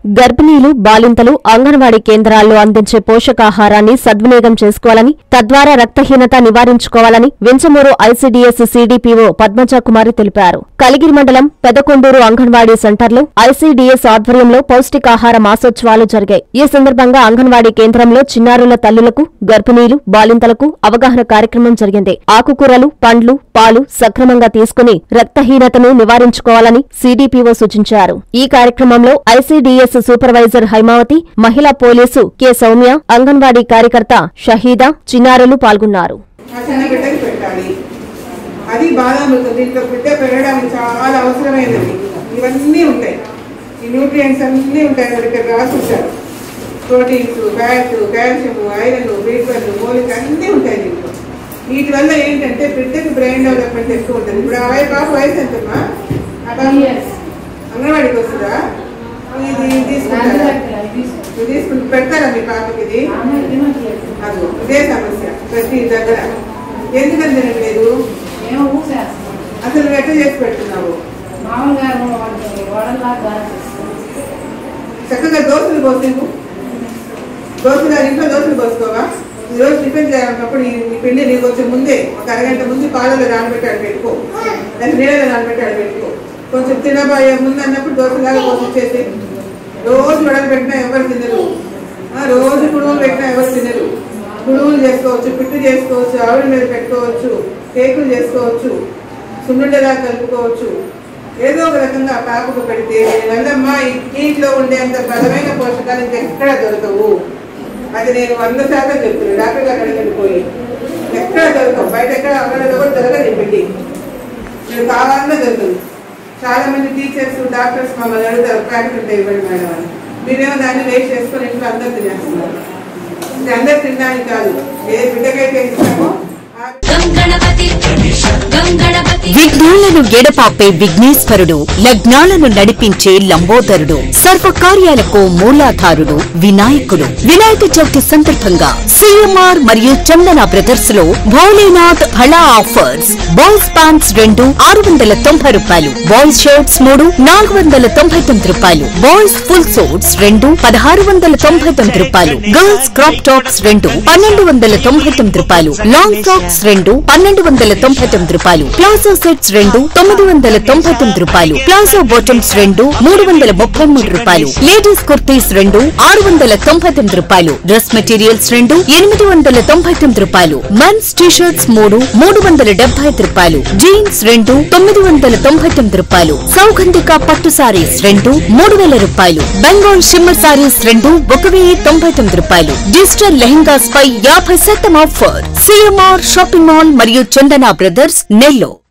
గర్భిణీలు బాలింతలు అంగన్వాడీ కేంద్రాల్లో అందించే పోషకాహారాన్ని సద్వినియోగం చేసుకోవాలని తద్వారా రక్తహీనత నివారించుకోవాలని వెంచమూరు ఐసీడీఎస్ సీడీపీఓ పద్మజ కుమారి తెలిపారు కలిగిరి మండలం పెదకొండూరు అంగన్వాడీ సెంటర్లో ఐసీడీఎస్ ఆధ్వర్యంలో పౌష్టికాహార మాసోత్సవాలు జరిగాయి ఈ సందర్భంగా అంగన్వాడీ కేంద్రంలో చిన్నారుల తల్లులకు గర్భిణీలు బాలింతలకు అవగాహన కార్యక్రమం జరిగింది ఆకుకూరలు పండ్లు పాలు సక్రమంగా తీసుకుని రక్తహీనతను నివారించుకోవాలని సీడీపీఓ సూచించారు ఈ కార్యక్రమంలో ఐసీడీఎస్ సూపర్వైజర్ హైమావతి మహిళా పోలీసు కె సౌమ్య అంగన్వాడీ కార్యకర్త షహీదా చిన్నారులు పాల్గొన్నారు ఆ చిన్న బిడ్డకి పెట్టాలి అది బాదామృతం దీంట్లో బిడ్డ పెరగడానికి చాలా అవసరమైనది ఇవన్నీ ఉంటాయి ఈ న్యూట్రియంట్స్ అన్నీ ఉంటాయి అక్కడ ఇక్కడ రాసి ఉంటారు ప్రోటీన్స్ ఫ్యాట్ కాల్షియం ఐరన్ బీట్వల్ మోలిక్ అన్నీ ఉంటాయి దీంట్లో వీటి వల్ల ఏంటంటే బిడ్డకి బ్రెయిన్ డెవలప్మెంట్ ఎక్కువ ఉంటుంది ఇప్పుడు ఆ వయ- పాప వయసు ఎంతమ్మా ఆ పాప అంగన్వాడికి వస్తుందా ఇది తీసుకుంటారా ఇది తీసుకుంటే పెడతారా మీ పాపకి ఇది అది ఇదే సమస్య ప్రతి దగ్గర ఎందుకని తినట్లేదు అసలు నువ్వు ఎట్లా చేసి పెడుతున్నావు చక్కగా దోశలు పోసేపు దోశలు ఇంట్లో దోశలు పోసుకోవా ఈరోజు టిఫిన్ చేయాలన్నప్పుడు ఈ ఈ పిండి నీకు వచ్చే ముందే ఒక అరగంట ముందు పాలలో నానబెట్టి ఆడ పెట్టుకో దాన్ని నీళ్ళలో నానబెట్టి ఆడ పెట్టుకో కొంచెం తినబోయే ముందు అన్నప్పుడు దోశలాగా పోసి ఇచ్చేసి రోజు వడలు పెట్టినా ఎవరు తినరు ఆ, రోజు కుడుములు పెట్టినా ఎవరు తినరు కుడుములు చేసుకోవచ్చు పిట్టు చేసుకోవచ్చు ఆవిడ మీద పెట్టుకోవచ్చు కేకులు చేసుకోవచ్చు సున్నుండలా కలుపుకోవచ్చు ఏదో ఒక రకంగా ఆ పాపకు పెడితే వల్లమ్మా ఇంట్లో ఉండేంత బలమైన పోషకాలు ఇంకెక్కడ దొరకవు అది నేను వంద శాతం చెప్తున్నాను డాక్టర్ గారు అడగండి పోయి ఎక్కడ దొరకవు బయట ఎక్కడ అక్కడ కూడా దొరకదు ఈ పిండి మీరు కావాలన్నా దొరకదు చాలా మంది టీచర్స్ డాక్టర్స్ మమ్మల్ని అడుగుతారు ప్యాకెట్ ఉంటే ఇవ్వండి మేడం అని మీరేమో దాన్ని వేస్ట్ చేసుకొని ఇంట్లో అందరు తినేస్తున్నారు ఇది అందరు తినడానికి కాదు ఏ బిడ్డకైతే ఇస్తామో ఆ గం గణపతి గం గణపతి విఘ్నాలను ఎడపాపే విఘ్నేశ్వరుడు లగ్నాలను నడిపించే లంబోదరుడు సర్వకార్యాలకు మూలాధారుడు వినాయకుడు వినాయక చవితి సందర్భంగా సిఎంఆర్ మరియు చందన బ్రదర్స్ లో భోలేనాథ్ హళా ఆఫర్స్ బాయ్స్ ప్యాంట్స్ రెండు ఆరు వందల తొంభై రూపాయలు బాయ్స్ షర్ట్స్ మూడు నాలుగు వందల తొంభై తొమ్మిది రూపాయలు బాయ్స్ ఫుల్ సూట్స్ రెండు పదహారు వందల తొంభై తొమ్మిది రూపాయలు గర్ల్స్ క్రాప్ టాప్స్ రెండు పన్నెండు వందల తొంభై తొమ్మిది రూపాయలు లాంగ్ ఫ్రాక్స్ రెండు పన్నెండు వందల తొంభై తొమ్మిది రూపాయలు ప్లాజో సెట్స్ రెండు తొమ్మిది వందల తొంభై తొమ్మిది రూపాయలు ప్లాజో బాటమ్స్ రెండు మూడు వందల ముప్పై మూడు రూపాయలు లేడీస్ కుర్తీస్ రెండు ఆరు వందల తొంభై తొమ్మిది రూపాయలు డ్రెస్ మెటీరియల్స్ రెండు ఎనిమిది వందల తొంభై తొమ్మిది రూపాయలు మెన్స్ టీ షర్ట్స్ మూడు మూడు వందల డెబ్బై ఐదు రూపాయలు జీన్స్ రెండు తొమ్మిది వందల తొంభై తొమ్మిది రూపాయలు సౌగంధిక పట్టు సారీస్ రెండు మూడు వేల రూపాయలు బెంగాల్ షిమ్మర్ సారీస్ రెండు ఒక వెయ్యి తొంభై తొమ్మిది రూపాయలు డిజిటల్ లెహంగాస్ పై యాభై శాతం ఆఫర్ సిఎంఆర్ షాపింగ్ మాల్ మరియు చందన బ్రదర్స్ నెల్లో